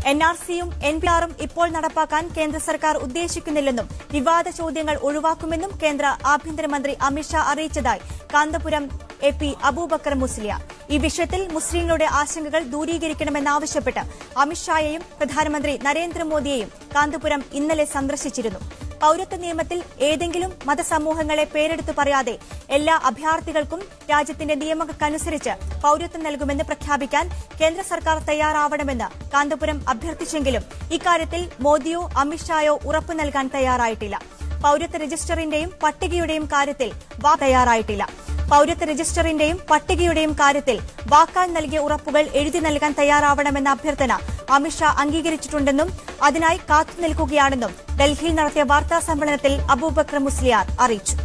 N R സിയും N P ആറും ഇപ്പോൾ നടപ്പാക്കാൻ കേന്ദ്ര സർക്കാർ ഉദ്ദേശിക്കുന്നില്ലെന്നും വിവാദ ചോദ്യങ്ങൾ ഒഴിവാക്കുമെന്നും കേന്ദ്ര ആഭ്യന്തരമന്ത്രി അമിത്ഷാ അറിയിച്ചതായി കാന്തപുരം എ പി അബൂബക്കർ മുസ്ലിയാർ ഈ വിഷയത്തിൽ മുസ്ലിങ്ങളുടെ ആശങ്കകൾ ദൂരീകരിക്കണമെന്നാവശ്യപ്പെട്ട് അമിത്ഷായെയും പ്രധാനമന്ത്രി നരേന്ദ്രമോദിയെയും കാന്തപുരം ഇന്നലെ സന്ദർശിച്ചിരുന്നു പൌരത്വ നിയമത്തിൽ ഏതെങ്കിലും മതസമൂഹങ്ങളെ പേരെടുത്തു പറയാതെ എല്ലാ അഭയാർത്ഥികൾക്കും രാജ്യത്തിന്റെ നിയമങ്ങൾക്കനുസരിച്ച് പൌരത്വം നൽകുമെന്ന് പ്രഖ്യാപിക്കാൻ കേന്ദ്ര സർക്കാർ തയ്യാറാവണമെന്ന് കാന്തപുരം അഭ്യർത്ഥിച്ചെങ്കിലും ഇക്കാര്യത്തിൽ മോദിയോ അമിത്ഷായോ ഉറപ്പു നൽകാൻ തയ്യാറായിട്ടില്ല പൌരത്വ രജിസ്റ്ററിന്റെയും പട്ടികയുടെയും കാര്യത്തിൽ വാ തയ്യാറായിട്ടില്ല പൌരത്വ രജിസ്റ്ററിന്റെയും പട്ടികയുടെയും കാര്യത്തിൽ വാക്കാൽ നൽകിയ ഉറപ്പുകൾ എഴുതി നൽകാൻ തയ്യാറാവണമെന്ന അഭ്യർത്ഥന അമിത്ഷാ അംഗീകരിച്ചിട്ടുണ്ടെന്നും അതിനായി കാത്തുനിൽക്കുകയാണെന്നും ഡൽഹിയിൽ നടത്തിയ വാർത്താ സമ്മേളനത്തിൽ അബൂബക്കർ മുസ്ലിയാർ അറിയിച്ചു